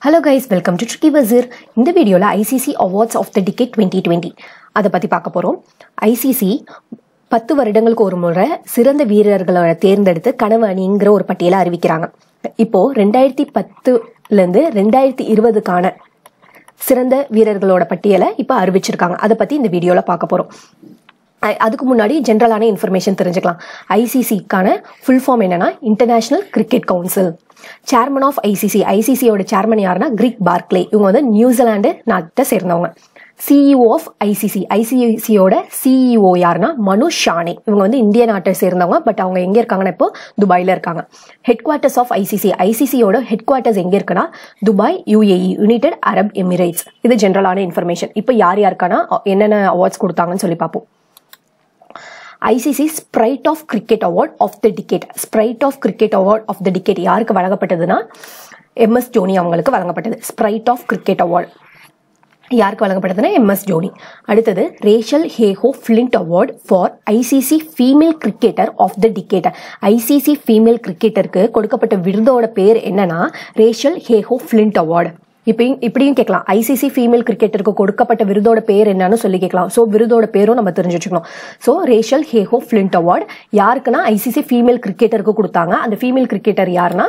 hello guys welcome to tricky Basheer இந்த வீடியோவில் ICC awards of the decade twenty twenty அதை பற்றி பார்க்க போகிறோம் ஐசிசி பத்து வருடங்களுக்கு ஒரு முறை சிறந்த வீரர்களை தேர்ந்தெடுத்து கனவு அணிங்கிற ஒரு பட்டியலை அறிவிக்கிறாங்க இப்போ ரெண்டாயிரத்தி பத்துலேருந்து ரெண்டாயிரத்தி இருபதுக்கான சிறந்த வீரர்களோட பட்டியலை இப்போ அறிவிச்சிருக்காங்க அதை பற்றி இந்த வீடியோவில் பார்க்க போகிறோம் அதுக்கு முன்னாடி ஜென்ரலான இன்ஃபர்மேஷன் தெரிஞ்சுக்கலாம் ஐசிசிக்கான ஃபுல் ஃபார்ம் என்னன்னா international cricket council chairman of ICC ஐசிசியோட சேர்மன் யாருன்னா கிரிக் பார்க்லே இவங்க வந்து நியூசிலாந்து நாட்டை சேர்ந்தவங்க சிஇஓ ஆஃப் ஐசிசி ஐசிசியோட சிஇஓ யாருன்னா மனு ஷானே இவங்க வந்து இந்திய நாட்டை சேர்ந்தவங்க பட் அவங்க எங்க இருக்காங்கன்னா இப்போ துபாயில இருக்காங்க ஹெட் குவார்ட்டர்ஸ் ஆஃப் ஐசிசி ஐசிசியோட ஹெட் குவார்ட்டர்ஸ் எங்க இருக்குன்னா Dubai UAE united Arab Emirates இது ஜென்ரலான இன்ஃபர்மேஷன் இப்போ யார் யாருக்கான என்னென்ன அவார்ட்ஸ் கொடுத்தாங்கன்னு சொல்லி பார்ப்போம் ICC spirit of cricket award of the decade spirit of cricket award of the decade யாருக்கு வழங்கப்பட்டதுன்னா எம்எஸ் ஜோனி அவங்களுக்கு வழங்கப்பட்டது ஸ்ப்ரைட் ஆஃப் கிரிக்கெட் அவார்ட் யாருக்கு வழங்கப்பட்டதுன்னா எம்எஸ் ஜோனி அடுத்தது Rachael Heyhoe Flint award for ICC female cricketer of the decade ICC female கிரிக்கெட்டருக்கு கொடுக்கப்பட்ட விருதோட பேர் என்னன்னா ரேஷல் ஹேஹோ ஃபிளிண்ட் அவார்டு இப்பயும் இப்படியும் கேட்கலாம் ஐசிசி ஃபீமேல் கிரிக்கெட்டருக்கு கொடுக்கப்பட்ட விருதோட பேர் என்னன்னு சொல்லி கேட்கலாம் ஸோ விருதோட பேரும் நம்ம தெரிஞ்சு வச்சுக்கணும் so Rachael Heyhoe Flint award யாருக்குன்னா ஐசிசி ஃபீமேல் கிரிக்கெட்டருக்கு கொடுத்தாங்க அந்த ஃபீமேல் கிரிக்கெட்டர் யாருன்னா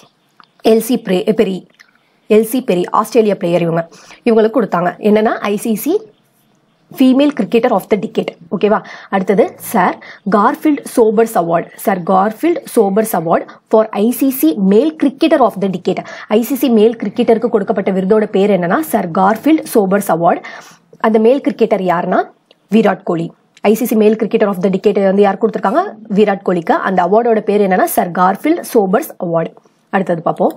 எல்சி பிரே Perry Ellyse Perry Australia player இவங்க இவங்களுக்கு கொடுத்தாங்க என்னன்னா ICC female cricketer of the decade ஓகேவா அடுத்தது sir Garfield Sobers award sir Garfield Sobers award for ICC male cricketer of the decade ICC male கிரிக்கெட்டருக்கு கொடுக்கப்பட்ட விருதோட பேர் என்னன்னா சார் கார்ஃபீல்ட் சோபர்ஸ் அவார்ட் அந்த மேல் கிரிக்கெட்டர் யாருன்னா Virat Kohli ICC male cricketer of the decade வந்து யார் கொடுத்துருக்காங்க விராட் கோலிக்கு அந்த அவார்டோட பேர் என்னன்னா சார் கார்ஃபீல்ட் சோபர்ஸ் அவார்டு அடுத்தது பார்ப்போம்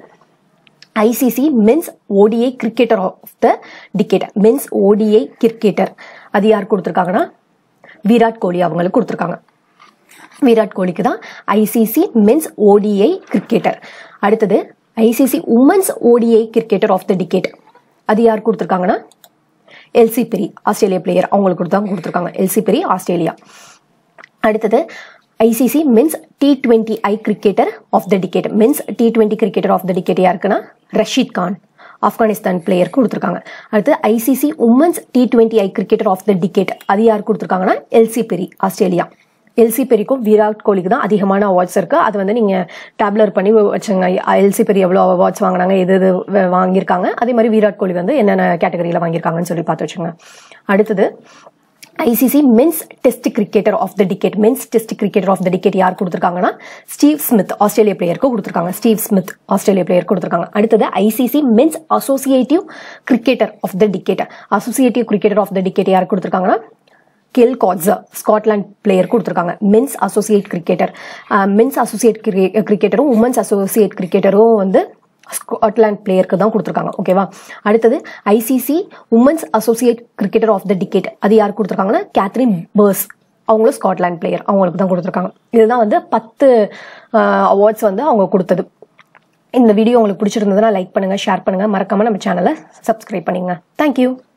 ICC men's ODI cricketer of the decade men's ODI cricketer அது யார் கொடுத்துருக்காங்கன்னா விராட் கோலி அவங்களுக்கு கொடுத்துருக்காங்க விராட் கோலிக்கு தான் ஐசிசி மென்ஸ் ஓடிஐ கிரிக்கெட்டர் அடுத்தது ICC women's ODI cricketer of the decade அது யார் கொடுத்துருக்காங்கன்னா எல்சி பெரி ஆஸ்திரேலியா பிளேயர் அவங்களுக்கு தான் கொடுத்துருக்காங்க எல்சி பெரி ஆஸ்திரேலியா அடுத்தது ICC men's T twenty I cricketer of the decade men's T twenty cricketer of the decade யாருக்குன்னா ரஷீத் கான் ஆப்கானிஸ்தான் பிளேயருக்கு கொடுத்துருக்காங்க அடுத்து ICC women's T twenty I cricketer of the decade அது யார் கொடுத்துருக்காங்கன்னா எல்சி பெரி ஆஸ்திரேலியா எல்சி பெரிக்கும் விராட் கோலிக்கு தான் அதிகமான அவார்ட்ஸ் இருக்கு அது வந்து நீங்க டேப்லர் பண்ணி வச்சுங்க எல்சி பெரி எவ்வளோ அவார்ட்ஸ் வாங்கினாங்க எது எது வாங்கியிருக்காங்க அதே மாதிரி விராட் கோலி வந்து என்னென்ன கேட்டகரியில் வாங்கியிருக்காங்கன்னு சொல்லி பார்த்து வச்சுங்க அடுத்தது ICC men's test cricketer of the decade men's test cricketer of the decade யார் கொடுத்துருக்காங்கன்னா ஸ்டீவ் ஸ்மித் ஆஸ்திரேலியா பிளேயருக்கு கொடுத்துருக்காங்க ஸ்டீவ் ஸ்மித் ஆஸ்திரேலியா பிளேயர் கொடுத்துருக்காங்க அடுத்தது ICC men's associative cricketer of the decade associative cricketer of the decade யார் கொடுத்துருக்காங்கன்னா Kyle Coetzer Scotland player கொடுத்துருக்காங்க men's associate cricketer men's associate கிரிக்கெட்டரும் women's associate கிரிக்கெட்டரும் வந்து ஸ்காட்லாந்து பிளேயருக்கு தான் கொடுத்துருக்காங்க ஓகேவா அடுத்தது ICC women's associate cricketer of the decade அது யார் கொடுத்துருக்காங்கன்னா கேத்ரின் பர்ஸ் அவங்களும் ஸ்காட்லாந்து பிளேயர் அவங்களுக்கு தான் கொடுத்துருக்காங்க இதுதான் வந்து பத்து அவார்ட்ஸ் வந்து அவங்க கொடுத்தது இந்த வீடியோ உங்களுக்கு பிடிச்சிருந்ததுன்னா லைக் பண்ணுங்க ஷேர் பண்ணுங்க மறக்காம நம்ம சேனலை சப்ஸ்கிரைப் பண்ணிங்க தேங்க்யூ